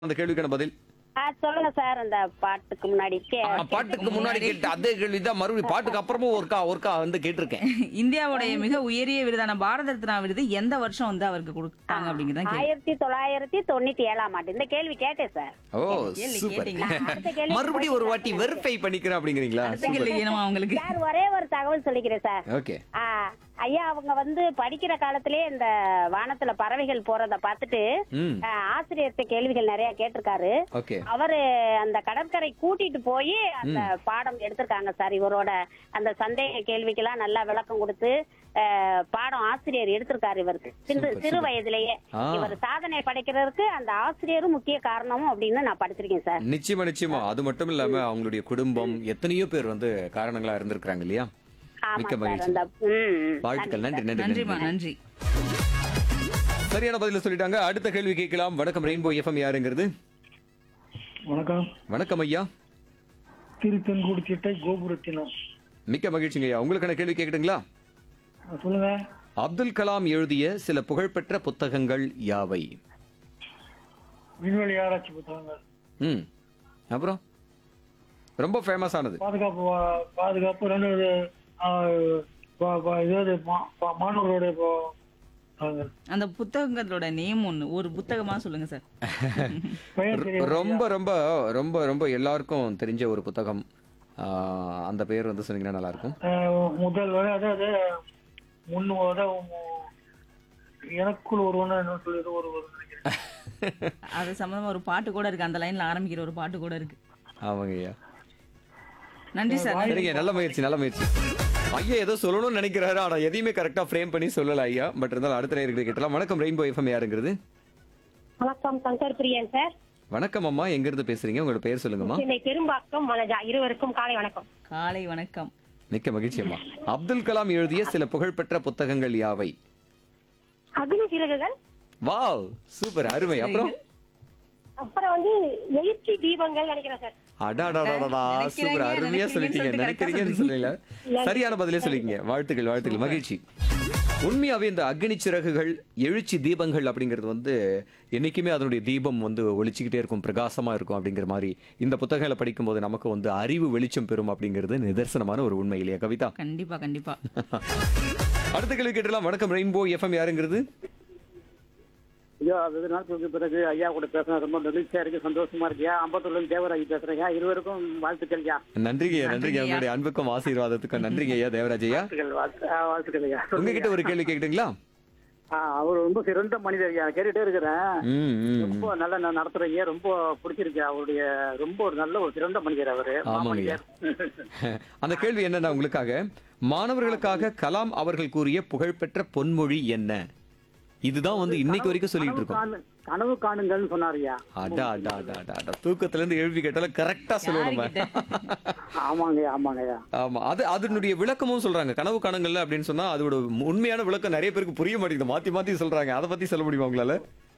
அந்த கேள்விக்கான பதில் ஆ, சொல்லுங்க சார் அந்த பாட்டுக்கு முன்னாடி கே- ஆ, பாட்டுக்கு முன்னாடி கேட்ட அதே கேள்விதான் மறுபடியும் பாட்டுக்கு அப்புறமும் ஒருக்கா ஒருக்கா வந்து கேட்டிருக்கேன் இந்தியாவுடைய மிக உயரிய விருதான பாரத ரத்னா விருது எந்த வருஷம் வந்து அவருக்கு கொடுத்தாங்க அப்படிங்கறத கேள்வி ஆயிரத்தி தொள்ளாயிரத்தி தொண்ணூத்தி ஏழாம் ஆண்டு இந்த கேள்வி கேட்டேன் சார் ஓ கேள்வி சூப்பர் கேட்டீங்களா? அடுத்த கேள்வி மறுபடியும் ஒரு வாட்டி வெரிஃபை பண்ணிக்கிறேன் அப்படிங்கிறீங்களா அடுத்த கேள்வி வேணுமா உங்களுக்கு சார் ஒரே ஒரு தகவல் சொல்லிக்கிறேன் சார் ஓகே ஆ, ஐயா அவங்க வந்து படிக்கிற காலத்திலே இந்த வானத்துல பறவைகள் போறத பார்த்துட்டு ம் ஆ, ஆசிரியர்கிட்ட கேள்விகள் நிறைய கேட்டிருக்காரு ஓகே அவரு அந்த கடற்கரை கூட்டிட்டு போய் அந்த பாடம் எடுத்திருக்காங்க சார் இவரோட அந்த சந்தேக கேள்விக்கெல்லாம் நல்லா விளக்கம் கொடுத்து அஹ், பாடம் ஆசிரியர் எடுத்திருக்காரு இவருக்கு சிறு Super, சிறு super. வயதிலேயே ஆ. இவர் சாதனை படைக்கிறதுக்கு அந்த ஆசிரியரும் முக்கிய காரணமும் அப்படின்னு நான் படிச்சிருக்கேன் சார் நிச்சயமா நிச்சயமா அது மட்டும் இல்லாம அவங்களுடைய குடும்பம் எத்தனையோ பேர் வந்து காரணங்களா இருந்திருக்காங்க இல்லையா ஆமா மிக்க சார் மகிழ்ச்சி அந்த ம், ம். வாழ்த்துக்கள் நன்றி நன்றி நன்றிமா நன்றி நன்றி சரியான பதில சொல்லிட்டாங்க அடுத்த கேள்வி கேட்கலாம் வணக்கம் ரெயின்போ எஃப்எம் யாருங்கிறது வணக்கம் வணக்கம் ஐயா திருத்தென்கூடி திட்டை கோபுரத்தினம் மிக்க மகிழ்ச்சிங்க ஐயா உங்களுக்கான கேள்வி கேட்கட்டுங்களா ஆ, சொல்லுங்க அப்துல் கலாம் எழுதிய சில புகழ்பெற்ற புத்தகங்கள் யாவை விண்வெளி ஆராய்ச்சி புத்தகங்கள் ம் அப்புறம் ரொம்ப ஃபேமஸ் ஆனது பாதுகாப்பு வா- பாதுகாப்பு ரெண்டு இது, ஆ, பா- பா- இதாவது மா- பா- மாணவர்களுடைய பு- புத்தகங்கள் அந்த புத்தகங்களோட நேம் ஒண்ணு ஒரு புத்தகமா சொல்லுங்க சார் பெயர் தெரியாது. ரொம்ப ரொம்ப ரொம்ப ரொம்ப எல்லாருக்கும் தெரிஞ்ச ஒரு புத்தகம் ஆ, அந்த பேர் வந்து சொன்னீங்கன்னா நல்லா இருக்கும் ஆ, முதல் வரை அதாவது முன்னு அதாவது மு- எனக்குள் ஒருவன் என்ன சொல்லிட்டு ஒரு ஒரு நினைக்கிறேன் அது சம்பந்தமா ஒரு பாட்டு கூட இருக்கு அந்த லைன்ல ஆரம்பிக்கிற ஒரு பாட்டு கூட இருக்கு ஆமாங்க ஐயா நன்றி சார் நன்றி. சரிங்க நல்ல முயற்சி நல்ல முயற்சி ஐயா ஏதோ சொல்லணும்னு நினைக்கிறாரு ஆனா எதையுமே கரெக்டா ஃப்ரேம் பண்ணி சொல்லல ஐயா பட் இருந்தாலும் அடுத்த நேரத்தில் கேட்டலாம் வணக்கம் ரெயின்போ எஃப்எம் யாருங்கிறது வணக்கம் சங்கர் பிரியன் சார் வணக்கம் அம்மா எங்க இருந்து பேசுறீங்க உங்களோட பேர் சொல்லுங்கம்மா சென்னை பெரும்பாக்கம் மனஜா இருவருக்கும் காலை வணக்கம் காலை வணக்கம் மிக்க மகிழ்ச்சி அம்மா அப்துல் கலாம் எழுதிய சில புகழ்பெற்ற புத்தகங்கள் யாவை அக்னி சிறகுகள் வாவ் சூப்பர் அருமை அப்புறம் அப்புறம் வந்து எழுச்சி தீபங்கள் நினைக்கிறேன் சார் அடாடாடாடா நினைக்கிறீங்க, சூப்பர் அருமையா நினைக்கிறீங்கன்னு சொல்லிட்டீங்க சொல்லிட்டு நினைக்கிறீங்கன்னு correct ஆ சொல்லல சரியான பதிலே சொல்லிங்க வாழ்த்துக்கள் வாழ்த்துக்கள் மகிழ்ச்சி உண்மையாவே இந்த அக்னி சிறகுகள் எழுச்சி தீபங்கள் அப்படிங்கிறது வந்து என்னைக்குமே அதனுடைய தீபம் வந்து ஒளிச்சுக்கிட்டே இருக்கும் பிரகாசமா இருக்கும் அப்படிங்கிற மாதிரி இந்த புத்தகங்களை படிக்கும்போது நமக்கு வந்து அறிவு வெளிச்சம் பெறும் அப்படிங்கிறது நிதர்சனமான ஒரு உண்மை இல்லையா கவிதா கண்டிப்பா கண்டிப்பா அடுத்த கேள்வி கேட்டலாம் வணக்கம் ரெயின்போ எஃப்எம் யாருங்கிறது ஐயா வெகு நாட்களுக்கு பிறகு ஐயா கூட பேசுறது ரொம்ப மகிழ்ச்சியா இருக்கு சந்தோஷமா இருக்கியா அம்பத்தூர்ல இருந்து தேவராஜ் பேசுறேன் இருவருக்கும் வாழ்த்துக்கள் ஐயா நன்றிங்க ஐயா, நன்றிங்க நன்றிங்க. உங்களுடைய அன்புக்கும் ஆசீர்வாதத்துக்கும் நன்றிங்க ஐயா தேவராஜ் ஐயா வாழ்த்துக்கள் வாழ்த்து- ஆ, வாழ்த்துக்கள் ஐயா உங்ககிட்ட ஒரு கேள்வி கேட்குறீங்களா ஆ, அவர் ரொம்ப சிறந்த மனிதர் ஐயா கேட்டுட்டே இருக்கிறேன் ம் ம் ரொம்ப நல்லா நான் நடத்துறீங்க ரொம்ப பிடிச்சிருக்கு அவருடைய ரொம்ப ஒரு நல்ல ஒரு சிறந்த மனிதர் அவரு ஆமாங்க ஐயா. மாமனிதர் அந்த கேள்வி என்னன்னா உங்களுக்காக மாணவர்களுக்காக கலாம் அவர்கள் கூறிய புகழ்பெற்ற பொன்மொழி என்ன இதுதான் வந்து இன்னைக்கு வரைக்கும் சொல்லிட்டு கனவு இருக்கோம் காணு- கனவு காணுங்கள்னு சொன்னார் ஐயா அடா அடா அடா அடா, அடா தூக்கத்துல இருந்து எழுப்பி கேட்டாலும் கரெக்டா சொல்லணும் ஆமாங்க ஐயா ஆமாங்க ஐயா ஆமா அது அதனுடைய விளக்கமும் சொல்றாங்க கனவு காணுங்கள்ல அப்படின்னு சொன்னா அதோட உண்மையான விளக்கம் நிறைய பேருக்கு புரிய மாட்டேங்குது மாத்தி மாத்தி சொல்றாங்க அதை பத்தி சொல்ல முடியுமா உங்களால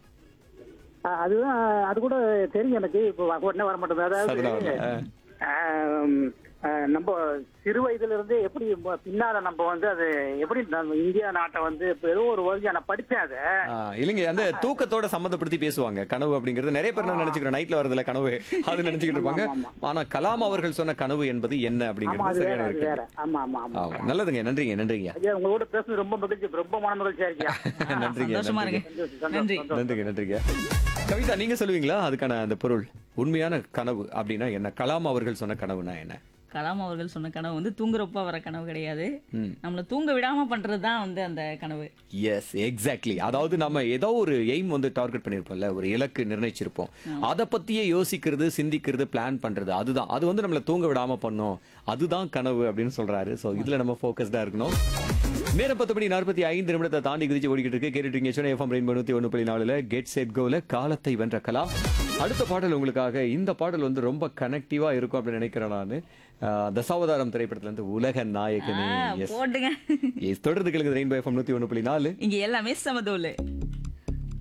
ஆ, அதுதான் அது கூட தெரியும் எனக்கு இப்போ உடனே வர மாட்டேங்குது அதனால, அதாவது ஆ. ஆம், ஆ, நம்ம சிறு வயதுல இருந்து எப்படி ம- பின்னால நம்ம வந்து அது எப்படி நம்ம இந்தியா நாட்டை வந்து இப்ப ஏதோ ஒரு வருஷம் நான் படிச்சேன் அதை ஆ, இல்லைங்க அந்த தூக்கத்தோட சம்மந்தப்படுத்தி பேசுவாங்க கனவு அப்படிங்கிறது நிறைய பேர் நான் நினைச்சுக்கிறேன் நைட்ல வரதுல கனவு அது நினைச்சுக்கிட்டு இருப்பாங்க ஆனா கலாம் அவர்கள் சொன்ன கனவு என்பது என்ன ஆமா அப்படிங்கிறது அது வேற சரியான அது இருக்கு வேற ஆமா ஆமா ஆமா ஆமா நல்லதுங்க நன்றிங்க நன்றிங்க ஐயா உங்களோட பேசுறது ரொம்ப மகிழ்ச்சி ரொம்ப மன மகிழ்ச்சியா இருக்கியா நன்றிங்க சந்தோஷமா நன்றிங்க. இருக்கு நன்றி நன்றிங்க நன்றிங்க கவிதா நீங்க சொல்லுவீங்களா அதுக்கான அந்த பொருள் உண்மையான கனவு அப்படின்னா என்ன கலாம் அவர்கள் சொன்ன கனவுனா என்ன கலாம் அவர்கள் சொன்ன கனவு வந்து தூங்குறப்ப வர கனவு கிடையாது ம். நம்மள தூங்க விடாம பண்றதுதான் வந்து அந்த கனவு எஸ் எக்ஸாக்ட்லி அதாவது நம்ம ஏதோ ஒரு எய்ம் வந்து டார்கெட் பண்ணிருப்போம்ல ஒரு இலக்கு நிர்ணயிச்சிருப்போம் அதை பத்தியே யோசிக்கிறது சிந்திக்கிறது பிளான் பண்றது அதுதான் அது வந்து நம்மள தூங்க விடாம பண்ணும் அதுதான் கனவு அப்படின்னு சொல்றாரு சோ இதுல நம்ம ஃபோக்கஸ்டா இருக்கணும் நேரம் பத்து மணி நாற்பத்தி ஐந்து நிமிடத்தை தாண்டி குதிச்சு ஓடிக்கிட்டு இருக்கு கேட்டுட்டீங்க சென்னை எஃப்எம் ரெயின் நூத்தி ஒன்று புள்ளி நாலுல கெட் செட் கோல காலத்தை வென்ற கலாம் அடுத்த பாடல் உங்களுக்காக இந்த பாடல் வந்து ரொம்ப கனெக்டிவா இருக்கும் அப்படின்னு நினைக்கிறேன் நான் தசாவதாரம் திரைப்படத்துல இருந்து உலக நாயகனே ஆ, எஸ் போட்டுங்க எஸ் தொடர்ந்து கிழக்கு ரெயின்போ எஃப்எம் நூத்தி ஒன்று புள்ளி நாலு இங்க எல்லாமே சமதோலு